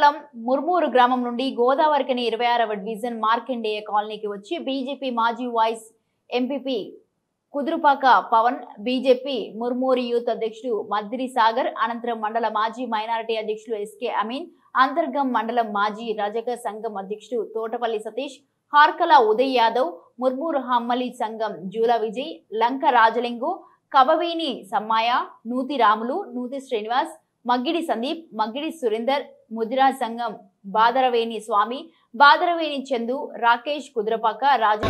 మండలం ముర్మూరు గ్రామం నుండి గోదావరికని ఇరవై ఆరవ డివిజన్ మార్కండేయ కాలనీకి వచ్చి బీజేపీ మాజీ vice MPP Kudurupaka Pavan BJP Murmuru youth అధ్యక్షుడు మద్దిరి సాగర్ అనంతరం మండల మాజీ మైనారిటీ అధ్యక్షులు ఎస్కే అమీన్ అంతర్గం మండలం మాజీ రజక సంఘం అధ్యక్షుడు తోటపల్లి సతీష్ హార్కల ఉదయ్ యాదవ్ ముర్మూరు హమ్మలి సంఘం జూల విజయ్ లంక రాజలింగు కబవేని సమ్మాయ నూతి రాములు నూతి శ్రీనివాస్ మగ్గిడి సందీప్ మగ్గిడి సురేందర్ ముదిరాజ్ సంఘం బాదరవేణి స్వామి బాదరవేణి చందు రాకేష్ కుదురపాక రాజు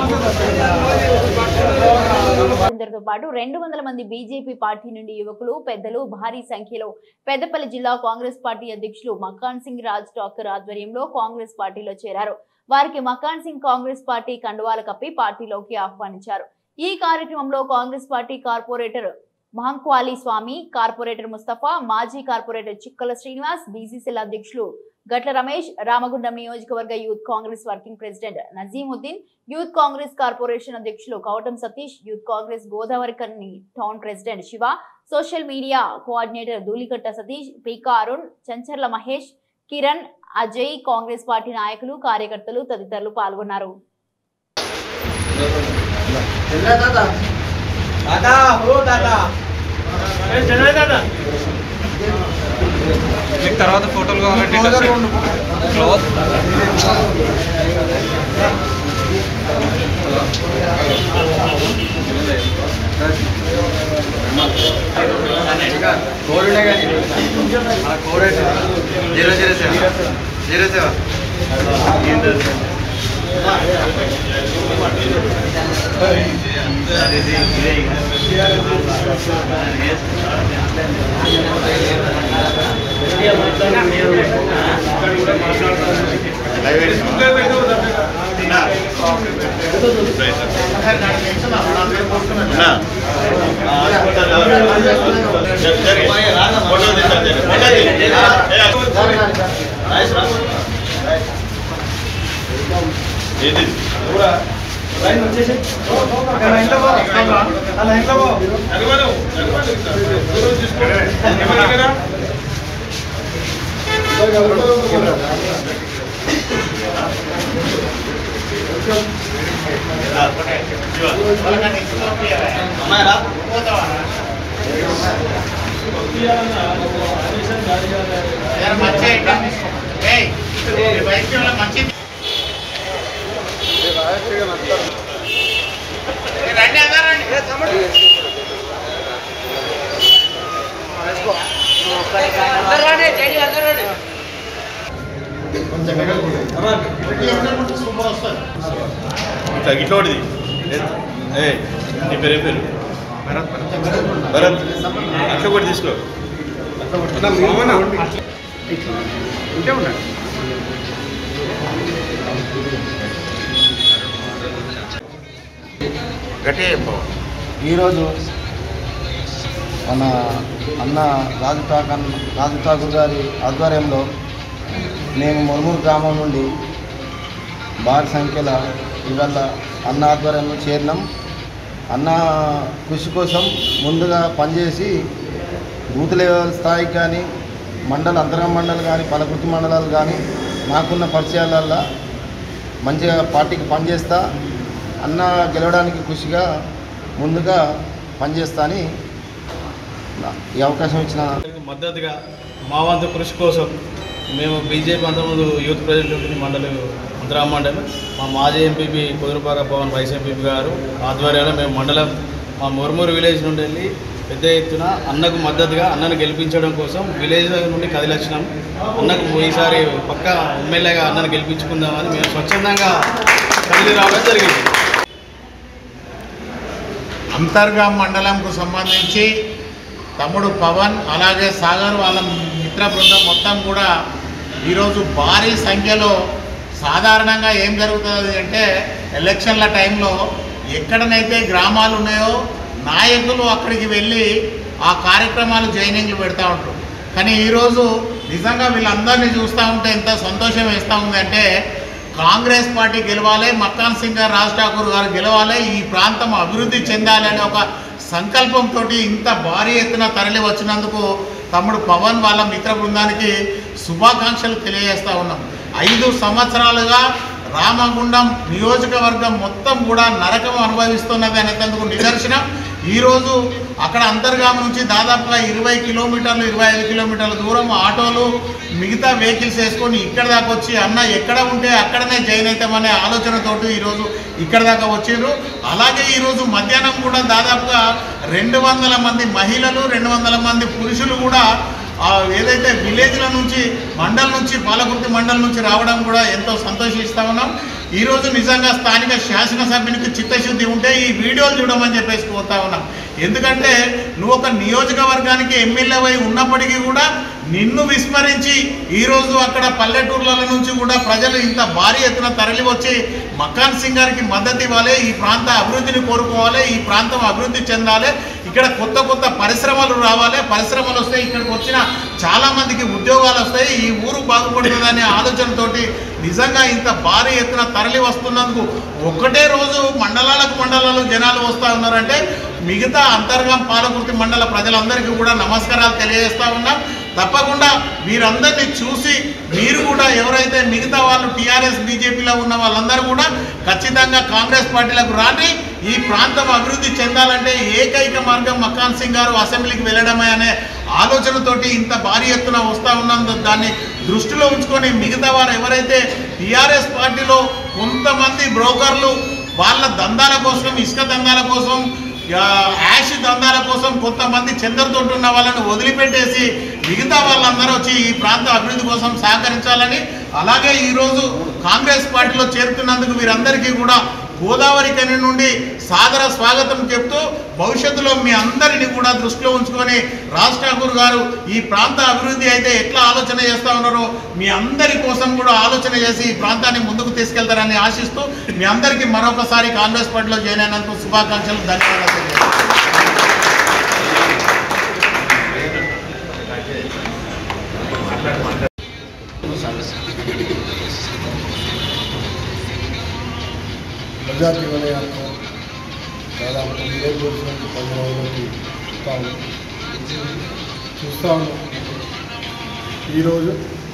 అందరితో పాటు రెండు వందల మంది బీజేపీ పార్టీ నుండి యువకులు పెద్దలు భారీ సంఖ్యలో పెద్దపల్లి జిల్లా కాంగ్రెస్ పార్టీ అధ్యక్షులు మకాన్ సింగ్ రాజ్ ఠాకూర్ ఆధ్వర్యంలో కాంగ్రెస్ పార్టీలో చేరారు వారికి మకాన్ సింగ్ కాంగ్రెస్ పార్టీ కండువాలు కప్పి పార్టీలోకి ఆహ్వానించారు ఈ కార్యక్రమంలో Congress party corporator Mahankali Swamy corporator Mustafa మాజీ కార్పొరేటర్ చిక్కల శ్రీనివాస్ బీసీసీల అధ్యక్షులు గట్ల రమేష్ రామగుండం నియోజకవర్గ youth Congress working president Nazimuddin youth Congress corporation అధ్యక్షులు Koutam Satish youth Congress Godavari Karni town president Shiva social media coordinator Dhulikatta Satish Peeka Arun Chancharla Mahesh Kiran Ajay Congress party నాయకులు కార్యకర్తలు తదితరులు పాల్గొన్నారు दादा हो दादा మీకు తర్వాత ఫోటోలు కావాలంటే క్లోత్ కోడ్ ఉండే కానీ మన కోడ్ అయితే zero zero seven zero seven line వచ్చేసి లైన్ లో పో ఆ లైన్ లో పో ఇట్లా ఇట్లా ఒకటిది ఏ నీ పేరు ఏం పేరు భరత్ అట్లా ఒకటి తీసుకో గట్టిగా చెప్పు ఈరోజు మన అన్న రాజు ఠాకర్ రాజు ఠాకూర్ గారి ఆధ్వర్యంలో మేము మురుమూరు గ్రామం నుండి భారీ సంఖ్యలో ఇవాళ అన్న ఆధ్వర్యంలో చేరినాం అన్న కృషి కోసం ముందుగా పనిచేసి బూత్ లెవెల్ స్థాయికి కానీ మండల అంతర్గ మండలి కానీ పలకృతి మండలాలు కానీ నాకున్న పరిచయాలల్లో మంచిగా పార్టీకి పనిచేస్తా అన్న గెలవడానికి కృషిగా ముందుగా పనిచేస్తా అని నా- ఈ అవకాశం ఇచ్చిన మద్దతుగా మా వంతు కృషి కోసం మేము బీజేపీ అంతకుముందు యూత్ ప్రెసిడెంట్ మండలి ముద్రా మండలి మా మాజీ MPP Kudurupaka Pavan vice MPP garu ఆధ్వర్యంలో మేము మండలం మా మురుమూరు విలేజ్ నుండి వెళ్ళి పెద్ద ఎత్తున అన్నకు మద్దతుగా అన్నను గెలిపించడం కోసం విలేజ్ నుండి కదిలొచ్చినాం అన్నకు ఈసారి పక్క ఎమ్మెల్యేగా అన్నను గెలిపించుకుందామని మేము స్వచ్ఛందంగా కదిలి రావడం జరిగింది అంతర్గా మండలంకు సంబంధించి తమ్ముడు పవన్ అలాగే సాగర్ వాళ్ళ మిత్ర బృందం మొత్తం కూడా ఈరోజు భారీ సంఖ్యలో సాధారణంగా ఏం జరుగుతుంది అంటే ఎలక్షన్ల టైంలో ఎక్కడనైతే గ్రామాలు ఉన్నాయో నాయకులు అక్కడికి వెళ్ళి ఆ కార్యక్రమాలు జైనింగ్లు పెడతా ఉంటారు కానీ ఈరోజు నిజంగా వీళ్ళందరినీ చూస్తూ ఉంటే ఎంత సంతోషం వేస్తూ ఉందంటే కాంగ్రెస్ పార్టీ గెలవాలి మక్కాన్ సింగ్ గారు రాజ్ ఠాకూర్ గారు గెలవాలి ఈ ప్రాంతం అభివృద్ధి చెందాలి అనే ఒక సంకల్పంతో ఇంత భారీ ఎత్తున తరలి వచ్చినందుకు తమ్ముడు పవన్ వాళ్ళ మిత్ర బృందానికి శుభాకాంక్షలు తెలియజేస్తా ఉన్నాం ఐదు సంవత్సరాలుగా రామగుండం నియోజకవర్గం మొత్తం కూడా నరకం అనుభవిస్తున్నది అనేందుకు నిదర్శనం ఈరోజు అక్కడ అంతర్గామ నుంచి దాదాపుగా ఇరవై కిలోమీటర్లు ఇరవై ఐదు కిలోమీటర్ల దూరం ఆటోలు మిగతా వెహికల్స్ వేసుకొని ఇక్కడ దాకా వచ్చి అన్న ఎక్కడ ఉంటే అక్కడనే జైన్ అవుతామనే ఆలోచనతోటి ఈరోజు ఇక్కడ దాకా వచ్చిండ్రు అలాగే ఈరోజు మధ్యాహ్నం కూడా దాదాపుగా రెండు వందల మంది మహిళలు రెండు వందల మంది పురుషులు కూడా ఆ ఏదైతే విలేజ్ల నుంచి మండల్ నుంచి పాలకుర్తి మండల్ నుంచి రావడం కూడా ఎంతో సంతోషిస్తా ఉన్నాం ఈరోజు నిజంగా స్థానిక శాసనసభ్యునికి చిత్తశుద్ధి ఉంటే ఈ వీడియోలు చూడమని చెప్పేసి పోతా ఉన్నాం ఎందుకంటే నువ్వు ఒక నియోజకవర్గానికి ఎమ్మెల్యే ఉన్నప్పటికీ కూడా నిన్ను విస్మరించి ఈరోజు అక్కడ పల్లెటూర్ల నుంచి కూడా ప్రజలు ఇంత భారీ ఎత్తున తరలి వచ్చి మకాన్ సింగ్ గారికి మద్దతు ఇవ్వాలి ఈ ప్రాంత అభివృద్ధిని కోరుకోవాలి ఈ ప్రాంతం అభివృద్ధి చెందాలి ఇక్కడ కొత్త కొత్త పరిశ్రమలు రావాలి పరిశ్రమలు వస్తాయి ఇక్కడికి వచ్చిన చాలా మందికి ఉద్యోగాలు వస్తాయి ఈ ఊరు బాగుపడుతుందనే ఆలోచనతోటి నిజంగా ఇంత భారీ ఎత్తున తరలి వస్తున్నందుకు ఒకటే రోజు మండలాలకు మండలాలు జనాలు వస్తూ ఉన్నారంటే మిగతా అంతర్గం పాలకుర్తి మండల ప్రజలందరికీ కూడా నమస్కారాలు తెలియజేస్తా ఉన్నాం తప్పకుండా వీరందరినీ చూసి మీరు కూడా ఎవరైతే మిగతా వాళ్ళు టీఆర్ఎస్ బీజేపీలో ఉన్న వాళ్ళందరూ కూడా ఖచ్చితంగా కాంగ్రెస్ పార్టీలకు రాండి ఈ ప్రాంతం అభివృద్ధి చెందాలంటే ఏకైక మార్గం మకాన్ సింగ్ గారు అసెంబ్లీకి వెళ్ళడమే అనే ఆలోచనతోటి ఇంత భారీ ఎత్తున వస్తూ ఉన్నందు దాన్ని దృష్టిలో ఉంచుకొని మిగతా వారు ఎవరైతే టీఆర్ఎస్ పార్టీలో కొంతమంది బ్రోకర్లు వాళ్ళ దందాల కోసం ఇసుక దందాల కోసం ఆ, యాష్ దందాల కోసం కొంతమంది చంద్రతోటి ఉన్న వాళ్ళని వదిలిపెట్టేసి మిగతా వాళ్ళందరూ వచ్చి ఈ ప్రాంత అభివృద్ధి కోసం సహకరించాలని అలాగే ఈరోజు కాంగ్రెస్ పార్టీలో చేరుతున్నందుకు వీరందరికీ కూడా గోదావరి కని నుండి సాదర స్వాగతం చెప్తూ భవిష్యత్తులో మీ అందరిని కూడా దృష్టిలో ఉంచుకొని రాజ్ ఠాకూర్ గారు ఈ ప్రాంత అభివృద్ధి అయితే ఎట్లా ఆలోచన చేస్తూ ఉన్నారో మీ అందరి కోసం కూడా ఆలోచన చేసి ఈ ప్రాంతాన్ని ముందుకు తీసుకెళ్తారని ఆశిస్తూ మీ అందరికీ మరొకసారి కాంగ్రెస్ పార్టీలో జాయిన్ అయినందుకు శుభాకాంక్షలు ధన్యవాదాలు తెలియజేస్తున్నాను. ప్రజా జీవనయాత్ర దాదాపు తొమ్మిదే రోజుల నుంచి పది రోజులకి చూస్తా ఉన్నాం చూస్తా ఉన్నాం ఈరోజు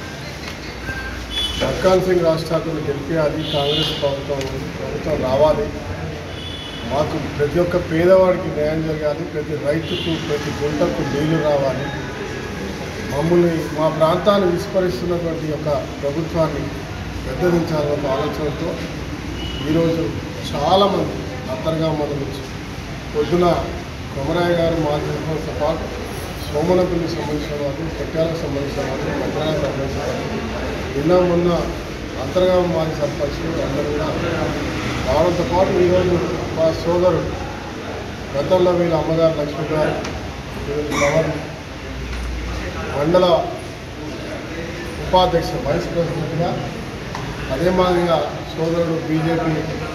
మక్కాన్ సింగ్ రాజ్ ఠాకూర్ గెలిపించాలి కాంగ్రెస్ ప్రభుత్వం ప్రభుత్వం రావాలి మాకు ప్రతి ఒక్క పేదవాడికి న్యాయం జరగాలి ప్రతి రైతుకు ప్రతి గుంటకు నీళ్లు రావాలి మమ్మల్ని మా ప్రాంతాన్ని విస్మరిస్తున్నటువంటి యొక్క ప్రభుత్వాన్ని పెద్దదించాలన్న ఒక ఆలోచనతో ఈరోజు చాలామంది అంతర్గా నుంచి పొద్దున కొమరాయ గారు మాజీ సర్పంచ్తో పాటు సోమనపల్లికి సంబంధించిన వాళ్ళు పెట్టాలకు సంబంధించిన వాళ్ళు మంత్రాలకు సంబంధించిన వాళ్ళు నిన్న మొన్న అంతర్గా మాజీ సర్పంచ్లు అందరూ కూడా రావడంతో పాటు ఈరోజు మా సోదరుడు గతంలో వీళ్ళ అమ్మగారు లక్ష్మి గారు ఈరోజు పవన్ మండల ఉపాధ్యక్ష వైస్ ప్రెసిడెంట్గా అదే మాదిరిగా సోదరుడు బీజేపీ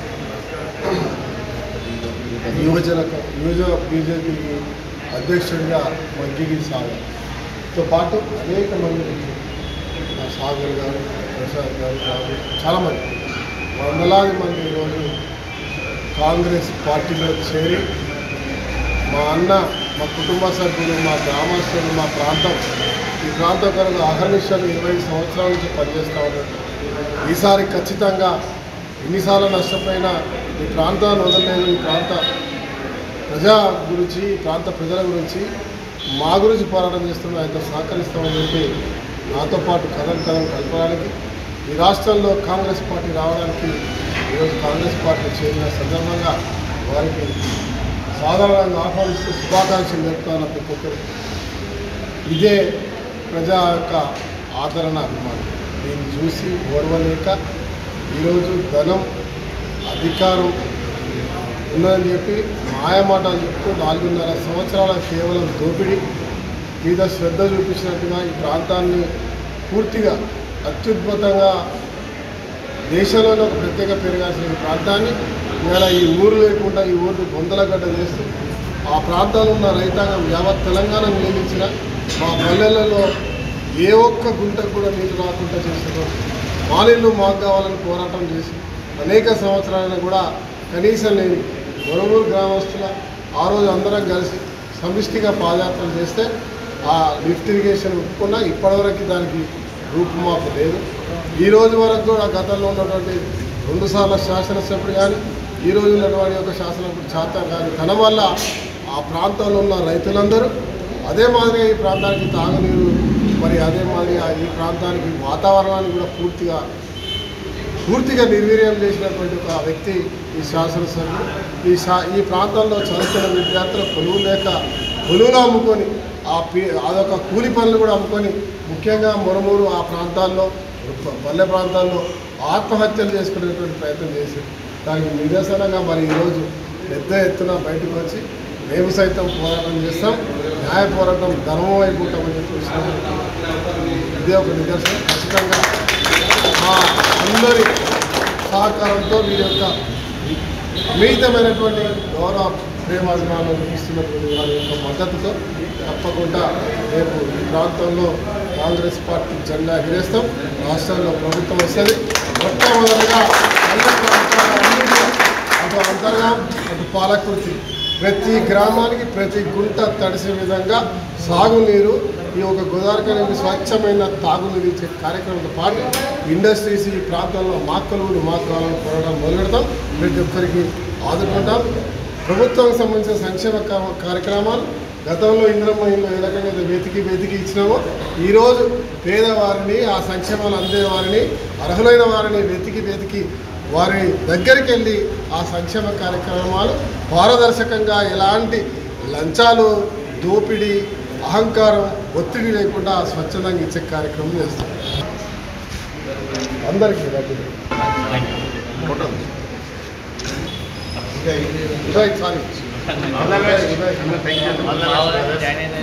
యువజనక యువజ బీజేపీ అధ్యక్షుడిగా మగ్గిగి సాగర్తో పాటు అనేక మంది ఆ సాగర్ గారు ప్రసాద్ గారు గారు చాలామంది వందలాది మంది ఈరోజు కాంగ్రెస్ పార్టీలో చేరి మా అన్న మా కుటుంబ సభ్యులు మా గ్రామస్తులు మా ప్రాంతం ఈ ప్రాంతం కొరకు అహర్నిశలు ఇరవై సంవత్సరాల నుంచి పనిచేస్తూ ఉన్నారు ఈసారి ఖచ్చితంగా ఎన్నిసార్లు నష్టపోయినా ఈ ప్రాంతాన్ని వదలలేదు ఈ ప్రాంత ప్రజా గురించి ఈ ప్రాంత ప్రజల గురించి మా గురించి పోరాటం చేస్తున్న ఆయనతో సహకరిస్తామని చెప్పి నాతో పాటు కథం కథం కలపడానికి ఈ రాష్ట్రంలో కాంగ్రెస్ పార్టీ రావడానికి ఈరోజు కాంగ్రెస్ పార్టీ చేరిన సందర్భంగా వారికి సాధారణంగా ఆహ్వానిస్తూ శుభాకాంక్షలు చెప్తాను ప్రతి ఒక్కరు ఇదే ప్రజా యొక్క ఆదరణ అభిమానం దీన్ని చూసి ఓర్వలేక ఈరోజు ధనం అధికారం ఉన్నదని చెప్పి మాయమాటలు చెప్తూ నాలుగున్నర సంవత్సరాల కేవలం దోపిడీ మీద శ్రద్ధ చూపించినట్టుగా ఈ ప్రాంతాన్ని పూర్తిగా అత్యుద్భుతంగా దేశంలోనే ఒక ప్రత్యేక పెరగాల్సిన ఈ ప్రాంతాన్ని ఇవాళ ఈ ఊరు లేకుండా ఈ ఊరిని గొంతలగడ్డ చేస్తూ ఆ ప్రాంతాల్లో ఉన్న రైతాంగం యావత్ తెలంగాణ నియమించిన మా పల్లెలలో ఏ ఒక్క గుంటకు కూడా నీళ్ళు రాకుండా చేస్తున్నారు మాలిన్లు మాకు కావాలని పోరాటం చేసి అనేక సంవత్సరాలను కూడా కనీసం లేని గొరవూరు గ్రామస్తుల ఆ రోజు అందరం కలిసి సమిష్టిగా పాదయాత్రలు చేస్తే ఆ లిఫ్ట్ ఇరిగేషన్ ఒప్పుకున్నా ఇప్పటివరకు దానికి రూపుమాపు లేదు ఈ రోజు వరకు కూడా గతంలో ఉన్నటువంటి రెండుసార్లు శాసనసభ్యుడు కానీ ఈ రోజు ఉన్నటువంటి ఒక శాసనసభ్యుడు చేత కానీ తన వల్ల ఆ ప్రాంతంలో ఉన్న రైతులందరూ అదే మాదిరిగా ఈ ప్రాంతానికి తాగునీరు మరి అదే మాదిరిగా ఈ ప్రాంతానికి వాతావరణాన్ని కూడా పూర్తిగా పూర్తిగా నిర్వీర్యం చేసినటువంటి ఒక వ్యక్తి ఈ శాసనసభ్యుడు ఈ శా ఈ ప్రాంతంలో చదువుతున్న విద్యార్థులు కొలువు లేక కొలువులు అమ్ముకొని ఆ పీ అదొక కూలి పనులు కూడా అమ్ముకొని ముఖ్యంగా మొరమూరు ఆ ప్రాంతాల్లో ప- పల్లె ప్రాంతాల్లో ఆత్మహత్యలు చేసుకునేటువంటి ప్రయత్నం చేశారు దానికి నిదర్శనంగా మరి ఈరోజు పెద్ద ఎత్తున బయటకు వచ్చి మేము సైతం పోరాటం చేస్తాం న్యాయ పోరాటం ధర్మం అయిపోతామని చెప్పి వచ్చినప్పుడు ఇదే ఒక నిదర్శనం ఖచ్చితంగా మా అందరి సహకారంతో వీరి యొక్క అమితమైనటువంటి గౌరవ ప్రేమాభిమానం చూపిస్తున్నటువంటి వారి యొక్క మద్దతుతో తప్పకుండా రేపు ఈ ప్రాంతంలో కాంగ్రెస్ పార్టీ జెండా ఎగిరేస్తాం రాష్ట్రంలో ప్రభుత్వం వస్తుంది మొట్టమొదటిగా అన్ని ప్రాంతాలన్నింటిలో అటు అంతర్గాం అటు పాలకుర్తి ప్రతి గ్రామానికి ప్రతి గుంట తడిసే విధంగా సాగునీరు ఈ ఒక గోదావరికి అనేది స్వచ్ఛమైన తాగునీరు ఇచ్చే కార్యక్రమంతో పాటు ఇండస్ట్రీస్ ఈ ప్రాంతంలో మాక్కలు మా కావాలని పోరాటం మొదలెడతాం ప్రతి ఒక్కరికి ఆదుకుంటాం ప్రభుత్వానికి సంబంధించిన సంక్షేమ కా- కార్యక్రమాలు గతంలో ఇంద్రమ్మ ఇల్లు ఏ రకంగా అయితే వెతికి వెతికి ఇచ్చినామో ఈరోజు పేదవారిని ఆ సంక్షేమాలు అందే వారిని అర్హులైన వారిని వెతికి వెతికి వారి దగ్గరికి వెళ్ళి ఆ సంక్షేమ కార్యక్రమాలు పారదర్శకంగా ఎలాంటి లంచాలు దోపిడీ అహంకారం ఒత్తిడి లేకుండా స్వచ్ఛందంగా ఇచ్చే కార్యక్రమం చేస్తాం అందరికీ డబ్బులు. ఇదే, ఇదే, సారీ